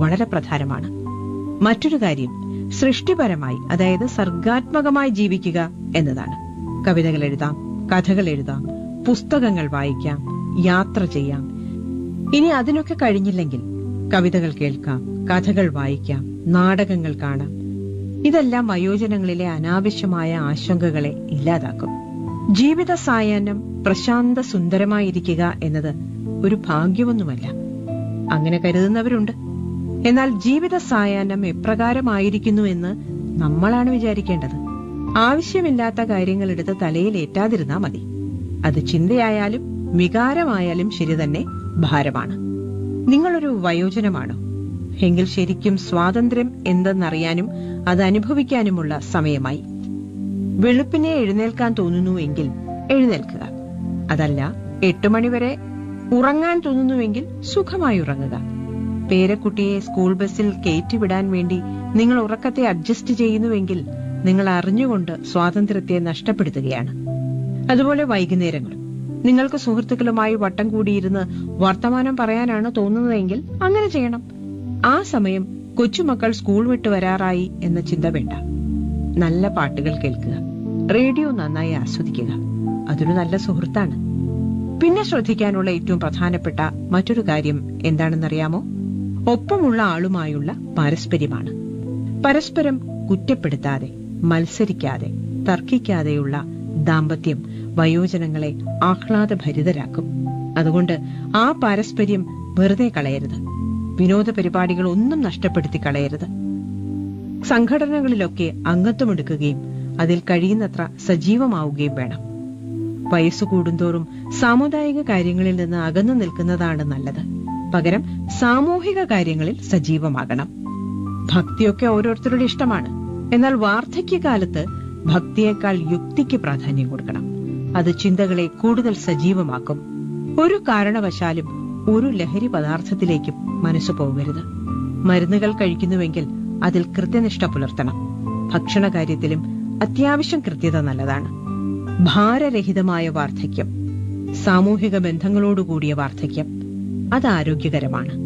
വളരെ പ്രധാനമാണ് മറ്റൊരു കാര്യം സൃഷ്ടിപരമായി അതായത് സർഗാത്മകമായി ജീവിക്കുക എന്നതാണ് കവിതകൾ എഴുതാം കഥകൾ എഴുതാം പുസ്തകങ്ങൾ വായിക്കാം യാത്ര ചെയ്യാം ഇനി അതിനൊക്കെ കഴിഞ്ഞില്ലെങ്കിൽ കവിതകൾ കേൾക്കാം കഥകൾ വായിക്കാം നാടകങ്ങൾ കാണാം ഇതെല്ലാം വയോജനങ്ങളിലെ അനാവശ്യമായ ആശങ്കകളെ ഇല്ലാതാക്കും ജീവിത സായാഹ്നം പ്രശാന്ത സുന്ദരമായിരിക്കുക എന്നത് ഒരു ഭാഗ്യമൊന്നുമല്ല അങ്ങനെ കരുതുന്നവരുണ്ട് എന്നാൽ ജീവിത സായാഹ്നം എപ്രകാരമായിരിക്കുന്നു എന്ന് നമ്മളാണ് വിചാരിക്കേണ്ടത് ആവശ്യമില്ലാത്ത കാര്യങ്ങൾ എടുത്ത് തലയിൽ ഏറ്റാതിരുന്നാ മതി അത് ചിന്തയായാലും വികാരമായാലും ശരി തന്നെ ഭാരമാണ് നിങ്ങളൊരു വയോജനമാണോ എങ്കിൽ ശരിക്കും സ്വാതന്ത്ര്യം എന്തെന്നറിയാനും അത് അനുഭവിക്കാനുമുള്ള സമയമായി വെളുപ്പിനെ എഴുന്നേൽക്കാൻ തോന്നുന്നുവെങ്കിൽ എഴുന്നേൽക്കുക അതല്ല എട്ടു മണിവരെ ഉറങ്ങാൻ തോന്നുന്നുവെങ്കിൽ സുഖമായി ഉറങ്ങുക പേരക്കുട്ടിയെ സ്കൂൾ ബസ്സിൽ കയറ്റിവിടാൻ വേണ്ടി നിങ്ങൾ ഉറക്കത്തെ അഡ്ജസ്റ്റ് ചെയ്യുന്നുവെങ്കിൽ നിങ്ങൾ അറിഞ്ഞുകൊണ്ട് സ്വാതന്ത്ര്യത്തെ നഷ്ടപ്പെടുത്തുകയാണ് അതുപോലെ വൈകുന്നേരങ്ങൾ നിങ്ങൾക്ക് സുഹൃത്തുക്കളുമായി വട്ടം കൂടിയിരുന്ന് വർത്തമാനം പറയാനാണ് തോന്നുന്നതെങ്കിൽ അങ്ങനെ ചെയ്യണം ആ സമയം കൊച്ചുമക്കൾ സ്കൂൾ വിട്ട് വരാറായി എന്ന ചിന്ത വേണ്ട നല്ല പാട്ടുകൾ കേൾക്കുക റേഡിയോ നന്നായി ആസ്വദിക്കുക അതൊരു നല്ല സുഹൃത്താണ് പിന്നെ ശ്രദ്ധിക്കാനുള്ള ഏറ്റവും പ്രധാനപ്പെട്ട മറ്റൊരു കാര്യം എന്താണെന്നറിയാമോ ഒപ്പമുള്ള ആളുമായുള്ള പാരസ്പര്യമാണ് പരസ്പരം കുറ്റപ്പെടുത്താതെ മത്സരിക്കാതെ തർക്കിക്കാതെയുള്ള ദാമ്പത്യം വയോജനങ്ങളെ ആഹ്ലാദഭരിതരാക്കും അതുകൊണ്ട് ആ പാരസ്പര്യം വെറുതെ കളയരുത് വിനോദ പരിപാടികൾ ഒന്നും നഷ്ടപ്പെടുത്തി കളയരുത് സംഘടനകളിലൊക്കെ അംഗത്വമെടുക്കുകയും അതിൽ കഴിയുന്നത്ര സജീവമാവുകയും വേണം വയസ്സു കൂടുന്തോറും സാമുദായിക കാര്യങ്ങളിൽ നിന്ന് അകന്നു നിൽക്കുന്നതാണ് നല്ലത് പകരം സാമൂഹിക കാര്യങ്ങളിൽ സജീവമാകണം ഭക്തിയൊക്കെ ഓരോരുത്തരുടെ ഇഷ്ടമാണ് എന്നാൽ വാർദ്ധക്യകാലത്ത് ഭക്തിയേക്കാൾ യുക്തിക്ക് പ്രാധാന്യം കൊടുക്കണം അത് ചിന്തകളെ കൂടുതൽ സജീവമാക്കും ഒരു കാരണവശാലും ഒരു ലഹരി പദാർത്ഥത്തിലേക്കും മനസ്സു പോകരുത് മരുന്നുകൾ കഴിക്കുന്നുവെങ്കിൽ അതിൽ കൃത്യനിഷ്ഠ പുലർത്തണം ഭക്ഷണ കാര്യത്തിലും അത്യാവശ്യം കൃത്യത നല്ലതാണ് ഭാരരഹിതമായ വാർദ്ധക്യം സാമൂഹിക ബന്ധങ്ങളോടുകൂടിയ വാർദ്ധക്യം അത് ആരോഗ്യകരമാണ്